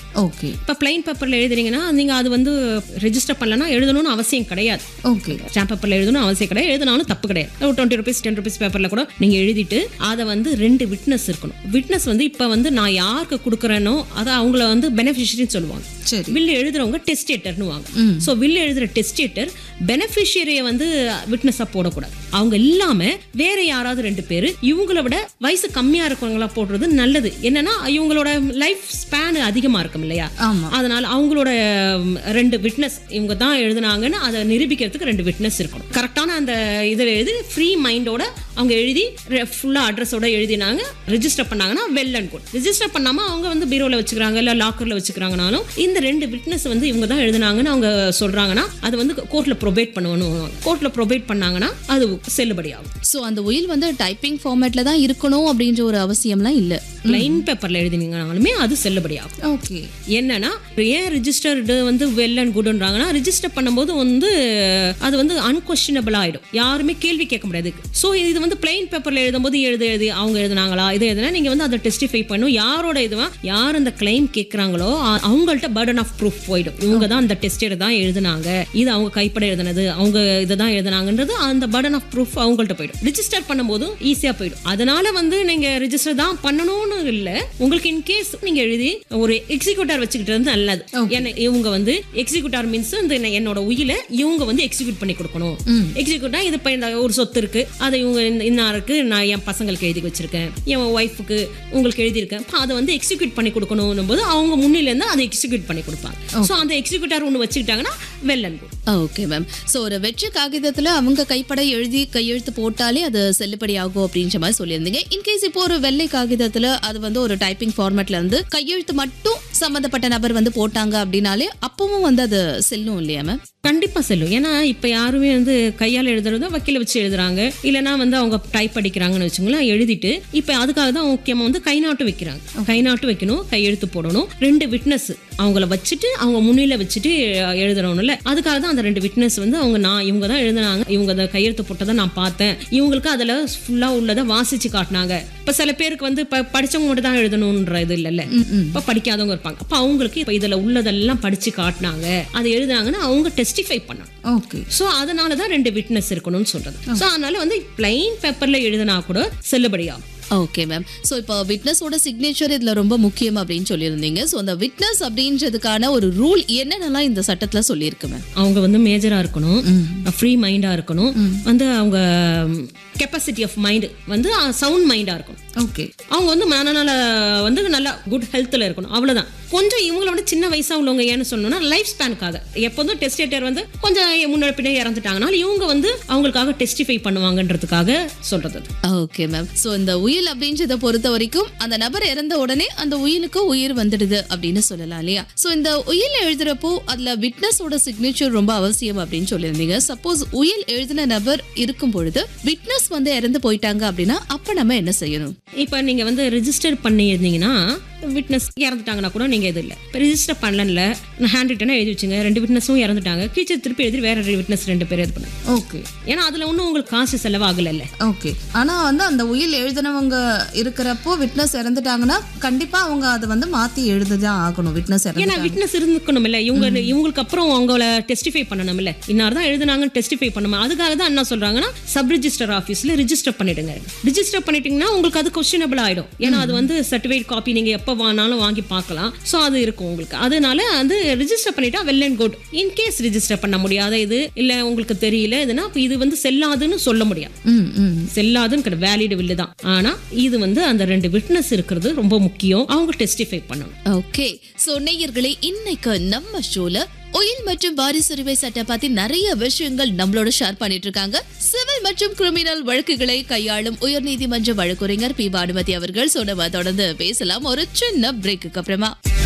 Okay இப்போ plain பேப்பரில் எழுதுறீங்கன்னா நீங்கள் அது வந்து ரெஜிஸ்டர் பண்ணலன்னா எழுதணும்னு அவசியம் கிடையாது ஓகே ஸ்டாம்ப் பேப்பரில் எழுதணும் அவசியம் கிடையாது எழுதினாலும் தப்பு கிடையாது ஒரு டுவெண்ட்டி ருபீஸ் டென் ருபீஸ் பேப்பரில் கூட நீங்கள் எழுதிட்டு அதை வந்து ரெண்டு விட்னஸ் இருக்கணும் விட்னஸ் வந்து இப்போ வந்து நான் யாருக்கு கொடுக்குறேனோ அதை அவங்கள வந்து பெனிஃபிஷரின்னு சொல்லுவாங்க சரி வில் எழுதுறவங்க டெஸ்டேட்டர்னு வாங்க ஸோ வில் எழுதுற டெஸ்டேட்டர் பெனிஃபிஷியரியை வந்து விட்னஸாக போடக்கூடாது அவங்க இல்லாம வேற யாராவது ரெண்டு பேர் இவங்கள விட வயசு கம்மியா இருக்கவங்களா போடுறது நல்லது என்னன்னா இவங்களோட லைஃப் ஸ்பேன் அதிகமா இருக்கும் இல்லையா ஆமா அதனால அவங்களோட ம், ரெண்டு விட்னஸ் இவங்க தான் எழுதுனாங்கன்னு அதை நிரூபிக்கிறதுக்கு ரெண்டு விட்னஸ் இருக்கணும் கரெக்டான அந்த இதில் எழுதி ஃப்ரீ மைண்டோட அவங்க எழுதி ஃபுல்லாக அட்ரஸோட எழுதினாங்க ரெஜிஸ்டர் பண்ணாங்கன்னா வெல் அண்ட் குட் ரெஜிஸ்டர் பண்ணாமல் அவங்க வந்து பீரோவில் வச்சுக்கிறாங்க இல்லை லாக்கரில் வச்சுக்கிறாங்கனாலும் இந்த ரெண்டு விட்னஸ் வந்து இவங்க தான் எழுதுனாங்கன்னு அவங்க சொல்கிறாங்கன்னா அது வந்து கோர்ட்டில் ப்ரொபேட் பண்ணணும் கோர்ட்டில் ப்ரொபேட் பண்ணாங்கன்னா அது செல்லுபடியாகும் ஸோ அந்த உயில் வந்து டைப்பிங் ஃபார்மேட்ல தான் இருக்கணும் அப்படின்ற ஒரு அவசியம்லாம் இல்ல ப்ளைன் பேப்பரில் எழுதினீங்கனாலுமே அது செல்லுபடியாகும் ஓகே என்னன்னா ஏன் ரிஜிஸ்டர்டு வந்து வெல் அண்ட் குட்ன்றாங்கன்னா ரிஜிஸ்டர் பண்ணும்போது வந்து அது வந்து அன்கொஸ்டினபிள் ஆயிடும் யாருமே கேள்வி கேட்க முடியாது ஸோ இது வந்து பிளைன் பேப்பர்ல எழுதும்போது எழுது எழுதி அவங்க எழுதுனாங்களா இது எழுதுனா நீங்க வந்து அதை டெஸ்டிஃபை பண்ணும் யாரோட இதுவா யார் அந்த கிளைம் கேட்குறாங்களோ அவங்கள்ட்ட பர்டன் ஆஃப் ப்ரூஃப் போயிடும் இவங்க தான் அந்த டெஸ்டர் தான் எழுதுனாங்க இது அவங்க கைப்பட எழுதுனது அவங்க இதை தான் எழுதுனாங்கன்றது அந்த பர்டன் ஆஃப் ப்ரூஃப் அவங்கள்ட்ட போயிடும் ரிஜிஸ்டர் பண்ணும்போது ஈஸியா போயிடும் அதனால வந்து நீங்க ரிஜிஸ்டர் தான் பண்ணணும்னு இல்லை உங்களுக்கு இன்கேஸ் நீங்க எழுதி ஒரு எக்ஸிக்யூட்டர் வச்சுக்கிட்டது நல்லது ஏன்னா இவங்க வந்து எக்ஸிக்யூட்டர் மீன்ஸ் இந்த என்ன- என்னோட உயில இவங்க வந்து எக்ஸிக்யூட் பண்ணி கொடுக்கணும் எக்ஸிக்யூட்டா இது இப்போ இந்த ஒரு சொத்து இருக்கு அதை இவங்க இந்த- இன்னாருக்கு நான் என் பசங்களுக்கு எழுதி வச்சிருக்கேன் என் ஒய்ஃபுக்கு உங்களுக்கு எழுதியிருக்கேன் அப்ப அதை வந்து எக்ஸிக்யூட் பண்ணி கொடுக்கணும் போது அவங்க முன்னில இருந்து அதை எக்ஸிக்யூட் பண்ணி கொடுப்பாங்க ஸோ அந்த எக்ஸிக்யூட்டர் ஒன்று வச்சுக்கிட்டாங்கன்னா well and good okay ma'am so ஒரு வெற்று காகிதத்துல அவங்க கைப்பட எழுதி கையெழுத்து போட்டாலே அது செல்லுபடி ஆகும் அப்படின்ற மாதிரி சொல்லியிருந்தீங்க இன்கேஸ் இப்போ ஒரு வெள்ளை காகிதத்துல அது வந்து ஒரு டைப்பிங் ஃபார்மேட்ல இருந்து கையெழுத்து மட்டும் சம்பந்தப்பட்ட நபர் வந்து போட்டாங்க அப்படின்னாலே அப்பவும் வந்து அது செல்லும் இல்லையா மேம் கண்டிப்பா செல்லும் ஏன்னா இப்ப யாருமே வந்து கையால் எழுதுறத வக்கீல வச்சு எழுதுறாங்க இல்லைன்னா வந்து அவங்க டைப் அடிக்கிறாங்கன்னு வச்சுங்களேன் எழுதிட்டு இப்ப அதுக்காக தான் முக்கியமா வந்து கை நாட்டு வைக்கிறாங்க கை நாட்டு வைக்கணும் கையெழுத்து போடணும் ரெண்டு விட்னஸ் அவங்கள வச்சுட்டு அவங்க முன்னில வச்சுட்டு எழுதுறோம்ல அதுக்காக தான் அந்த ரெண்டு விட்னஸ் வந்து அவங்க நான் இவங்க தான் எழுதுனாங்க இவங்க அந்த கையெழுத்து போட்டதை நான் பார்த்தேன் இவங்களுக்கு அதுல ஃபுல்லா உள்ளதை வாசிச்சு காட்டினாங்க இப்ப சில பேருக்கு வந்து இப்ப படிச்சவங்க மட்டும் தான் எழுதணும்ன்ற இது இல்லைல்ல இப்ப படிக்காதவங்க இருப்பாங்க அப்ப அவங்களுக்கு இப்ப இதுல உள்ளதெல்லாம் படிச்சு காட்டினாங்க அதை எழுதுனாங்கன்னா அவங்க டெஸ்டிஃபை பண்ணணும் ஓகே ஸோ அதனால தான் ரெண்டு விட்னஸ் இருக்கணும்னு சொல்றது ஸோ அதனால வந்து பிளைன் பேப்பர்ல எழுதினா கூட செல்லுபடியாகும் ஓகே மேம் ஸோ இப்போ விட்னஸோட சிக்னேச்சர் இதுல ரொம்ப முக்கியம் அப்படின்னு சொல்லியிருந்தீங்க ஸோ அந்த விட்னஸ் அப்படின்றதுக்கான ஒரு ரூல் என்னென்னலாம் இந்த சட்டத்துல சொல்லியிருக்கு மேம் அவங்க வந்து மேஜரா இருக்கணும் ஃப்ரீ மைண்டா இருக்கணும் வந்து அவங்க கெப்பாசிட்டி ஆஃப் மைண்ட் வந்து சவுண்ட் மைண்டா இருக்கணும் ஓகே அவங்க வந்து மனநல வந்து நல்லா குட் ஹெல்த்தில் இருக்கணும் அவ்வளவுதான் கொஞ்சம் இவங்கள விட சின்ன வயசா உள்ளவங்க ஏன்னு சொல்லணும்னா லைஃப் ஸ்பேனுக்காக எப்போதும் டெஸ்டேட்டர் வந்து கொஞ்சம் முன்னாடி பின்னே இறந்துட்டாங்கன்னா இவங்க வந்து அவங்களுக்காக டெஸ்டிஃபை பண்ணுவாங்கன்றதுக்காக சொல்றது அது. ஓகே மேம் ஸோ இந்த உயில் அப்படின்றத பொறுத்த வரைக்கும் அந்த நபர் இறந்த உடனே அந்த உயிலுக்கு உயிர் வந்துடுது அப்படின்னு சொல்லலாம் இல்லையா ஸோ இந்த உயில் எழுதுறப்போ அதுல விட்னஸோட சிக்னேச்சர் ரொம்ப அவசியம் அப்படின்னு சொல்லியிருந்தீங்க சப்போஸ் உயில் எழுதின நபர் இருக்கும் பொழுது விட்னஸ் வந்து இறந்து போயிட்டாங்க அப்படின்னா அப்ப நம்ம என்ன செய்யணும் இப்போ நீங்க வந்து ரெஜிஸ்டர் பண்ணியிருந்தீங்கன்னா விட்னஸ் இறந்துட்டாங்கன்னா கூட நீங்க இது இல்லை இப்போ ரெஜிஸ்டர் பண்ணல நான் ஹேண்ட் ரிட்டனாக எழுதி வச்சுங்க ரெண்டு விட்னஸும் இறந்துட்டாங்க கீழே திருப்பி எழுதி வேற விட்னஸ் ரெண்டு பேர் இது பண்ணு ஓகே ஏன்னா அதுல ஒன்றும் உங்களுக்கு காசு செலவாகலைல்ல ஓகே ஆனா வந்து அந்த உயில் எழுதினவங்க இருக்கிறப்போ விட்னஸ் இறந்துட்டாங்கன்னா கண்டிப்பா அவங்க அதை வந்து மாத்தி எழுதிதான் ஆகணும் விட்னஸ் ஏன்னா விட்னஸ் இருந்துக்கணும் இல்ல இவங்க இவங்களுக்கு அப்புறம் அவங்கள டெஸ்டிஃபை பண்ணணும் இல்ல இன்னார் தான் எழுதுனாங்கன்னு டெஸ்டிஃபை பண்ணணும் அதுக்காக தான் என்ன சொல்றாங்கன்னா சப் ரிஜிஸ்டர் ஆஃபீஸ்ல ரிஜிஸ்டர் பண்ணிடுங்க ரிஜிஸ்டர் பண்ணிட்டீங்கன்னா உங்களுக்கு அது கொஸ்டினபிள் ஆயிடும் ஏன்னா அது வந்து சர்டிஃபிகேட் காப்பி நீங்க எப்போ வேணாலும் வாங்கி பார்க்கலாம் ஸோ அது இருக்கும் உங்களுக்கு அதனால வந்து ரிஜிஸ்டர் பண்ணிட்டா well and good in case register பண்ண முடியாத இது இல்ல உங்களுக்கு தெரியல இதுனா அப்ப இது வந்து செல்லாதுன்னு சொல்ல முடியாது ம் ம் செல்லாதுன்னு கிடையாது வேலிட் வில்லு தான் ஆனா இது வந்து அந்த ரெண்டு விட்னஸ் இருக்கிறது ரொம்ப முக்கியம் அவங்க டெஸ்டிஃபை பண்ணணும் ஓகே சோ நேயர்களே இன்னைக்கு நம்ம ஷோல உயில் மற்றும் வாரிசுரிமை சட்டம் பத்தி நிறைய விஷயங்கள் நம்மளோட ஷேர் பண்ணிட்டு இருக்காங்க சிவில் மற்றும் கிரிமினல் வழக்குகளை கையாளும் உயர்நீதிமன்ற வழக்குரைஞர் பி பானுமதி அவர்கள் சோ நம்ம தொடர்ந்து பேசலாம் ஒரு சின்ன பிரேக்குக்கு அப்புறமா